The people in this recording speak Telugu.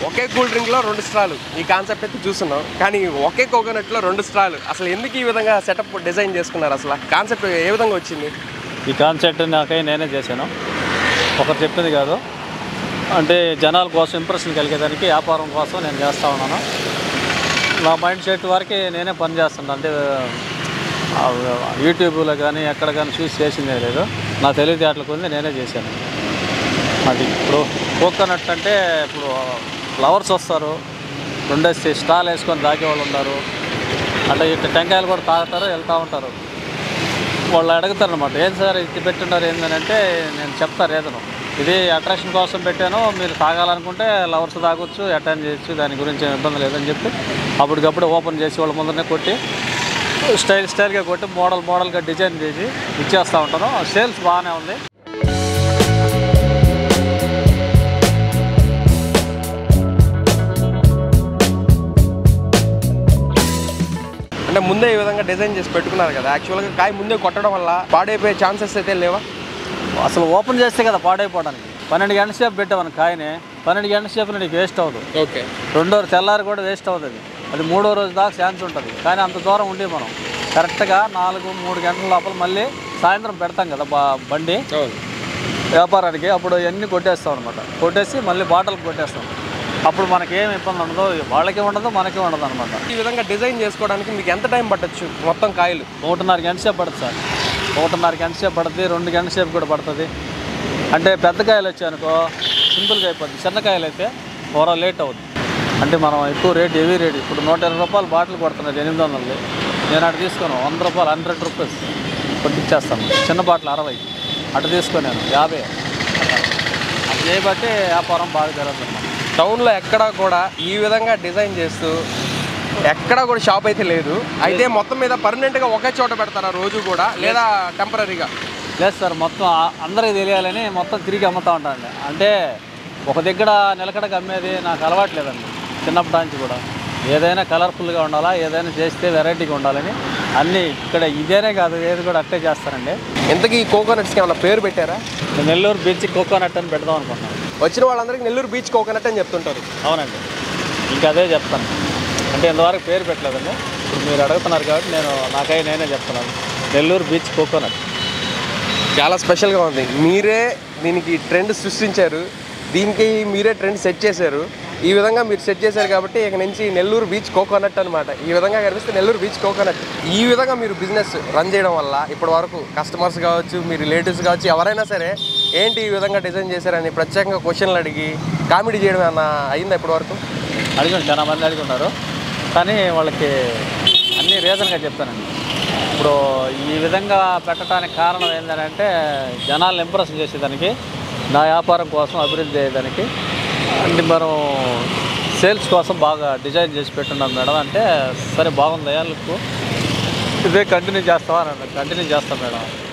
ఒకే కూల్ డ్రింక్లో రెండు స్ట్రాలు ఈ కాన్సెప్ట్ అయితే చూస్తున్నాం కానీ ఒకే కోకోనట్లో రెండు స్ట్రాలు అసలు ఎందుకు ఈ విధంగా సెటప్ డిజైన్ చేసుకున్నారు అసలు కాన్సెప్ట్ ఏ విధంగా వచ్చింది ఈ కాన్సెప్ట్ నాకై నేనే చేశాను ఒకరు చెప్పింది కాదు అంటే జనాల కోసం ఇంప్రెషన్ కలిగేదానికి వ్యాపారం కోసం నేను చేస్తూ ఉన్నాను నా మైండ్ సెట్ వరకు నేనే పని చేస్తున్నాను అంటే ఆ, యూట్యూబ్లో కానీ ఎక్కడ కానీ చూసి చేసిందే లేదు నా తెలివితేటలకు ఉంది నేనే చేశాను అది ఇప్పుడు కోకోనట్ అంటే ఇప్పుడు ఫ్లవర్స్ వస్తారు రెండేసి స్టాల్ వేసుకొని తాగే వాళ్ళు ఉన్నారు అంటే ఇట్లా టెంకాయలు కూడా తాగుతారు వెళ్తూ ఉంటారు వాళ్ళు అడుగుతారు అనమాట ఏం సార్ ఇది పెట్టున్నారు ఏందని అంటే నేను చెప్తాను ఏదను ఇది అట్రాక్షన్ కోసం పెట్టాను మీరు తాగాలనుకుంటే లవర్స్ తాగొచ్చు అటెండ్ చేయొచ్చు దాని గురించి ఏం ఇబ్బంది లేదని చెప్పి అప్పటికప్పుడు ఓపెన్ చేసి వాళ్ళ ముందరనే కొట్టి స్టైల్ స్టైల్గా కొట్టి మోడల్ మోడల్గా డిజైన్ చేసి ఇచ్చేస్తూ ఉంటాను సేల్స్ బాగానే ఉంది అంటే ముందే ఈ విధంగా డిజైన్ చేసి పెట్టుకున్నారు కదా యాక్చువల్గా కాయ ముందే కొట్టడం వల్ల పాడైపోయే ఛాన్సెస్ అయితే లేవా అసలు ఓపెన్ చేస్తే కదా పాడైపోవడానికి పన్నెండు గంటల సేపు పెట్టామని కాయని పన్నెండు గంటల సేపు నీకు వేస్ట్ అవ్వదు ఓకే రెండో తెల్లారి కూడా వేస్ట్ అవుతుంది అది మూడో రోజు దాకా ఛాన్స్ ఉంటుంది కానీ అంత దూరం ఉండి మనం కరెక్ట్గా నాలుగు మూడు గంటల లోపల మళ్ళీ సాయంత్రం పెడతాం కదా బా- బండి వ్యాపారానికి అప్పుడు ఇవన్నీ కొట్టేస్తాం అనమాట కొట్టేసి మళ్ళీ బాటలు కొట్టేస్తాం అప్పుడు మనకి ఏం ఇబ్బంది ఉండదు వాళ్ళకి ఉండదు మనకి ఉండదు అనమాట ఈ విధంగా డిజైన్ చేసుకోవడానికి మీకు ఎంత టైం పట్టొచ్చు మొత్తం కాయలు ఒకటిన్నర గంట సేపు పడుతుంది సార్ ఒకటిన్నర గంట సేపు పడుతుంది రెండు గంటల సేపు కూడా పడుతుంది అంటే పెద్ద కాయలు వచ్చాయనుకో సింపుల్గా అయిపోద్ది చిన్న కాయలు అయితే ఓవరా లేట్ అవుతుంది అంటే మనం ఎక్కువ రేట్ హెవీ రేట్ ఇప్పుడు నూట ఇరవై రూపాయలు బాటిల్ కొడుతున్నది ఎనిమిది వందలది నేను అటు తీసుకోను వంద రూపాయలు హండ్రెడ్ రూపీస్ కొట్టిచ్చేస్తాను చిన్న బాటిల్ అరవై అటు తీసుకున్నాను యాభై అది చేయబట్టి వ్యాపారం బాగా జరుగుతుంది టౌన్లో ఎక్కడా కూడా ఈ విధంగా డిజైన్ చేస్తూ ఎక్కడా కూడా షాప్ అయితే లేదు అయితే మొత్తం మీద పర్మనెంట్గా ఒకే చోట పెడతారా రోజు కూడా లేదా టెంపరీగా లేదు సార్ మొత్తం ఆ- అందరికీ తెలియాలని మొత్తం తిరిగి అమ్ముతూ ఉంటానండి అంటే ఒక దగ్గర నిలకడగా అమ్మేది నాకు అలవాట్లేదండి చిన్నప్పటి నుంచి కూడా ఏదైనా కలర్ఫుల్గా ఉండాలా ఏదైనా చేస్తే వెరైటీగా ఉండాలని అన్నీ ఇక్కడ ఇదేనే కాదు ఏది కూడా అట్టే చేస్తానండి ఇంతకీ ఈ కోకోనట్స్కి ఏమైనా పేరు పెట్టారా నేను నెల్లూరు బీచ్ కోకోనట్ అని పెడదాం అనుకున్నాను వచ్చిన వాళ్ళందరికీ నెల్లూరు బీచ్ కోకోనట్ అని చెప్తుంటారు అవునండి ఇంకా అదే చెప్తాను అంటే ఇంతవరకు పేరు పెట్టలేదండి ఇప్పుడు మీరు అడుగుతున్నారు కాబట్టి నేను నాకై నేనే చెప్తున్నాను నెల్లూరు బీచ్ కోకోనట్ చాలా స్పెషల్గా ఉంది మీరే దీనికి ట్రెండ్ సృష్టించారు దీనికి మీరే ట్రెండ్ సెట్ చేశారు ఈ విధంగా మీరు సెట్ చేశారు కాబట్టి ఇక నుంచి నెల్లూరు బీచ్ కోకోనట్ అనమాట ఈ విధంగా కనిపిస్తే నెల్లూరు బీచ్ కోకోనట్ ఈ విధంగా మీరు బిజినెస్ రన్ చేయడం వల్ల ఇప్పటి వరకు కస్టమర్స్ కావచ్చు మీ రిలేటివ్స్ కావచ్చు ఎవరైనా సరే ఏంటి ఈ విధంగా డిజైన్ చేశారని ప్రత్యేకంగా క్వశ్చన్లు అడిగి కామెడీ చేయడం ఏమన్నా అయిందా ఇప్పటి వరకు అడిగాను చాలా మంది అడుగున్నారు కానీ వాళ్ళకి అన్ని రీజన్గా చెప్తానండి ఇప్పుడు ఈ విధంగా పెట్టడానికి కారణం ఏంటంటే జనాలను ఇంప్రెస్ చేసేదానికి నా వ్యాపారం కోసం అభివృద్ధి అయ్యేదానికి అంటే మనం సేల్స్ కోసం బాగా డిజైన్ చేసి పెట్టున్నాం మేడం అంటే సరే బాగుంది లుక్ ఇదే కంటిన్యూ చేస్తావా అని కంటిన్యూ చేస్తాం మేడం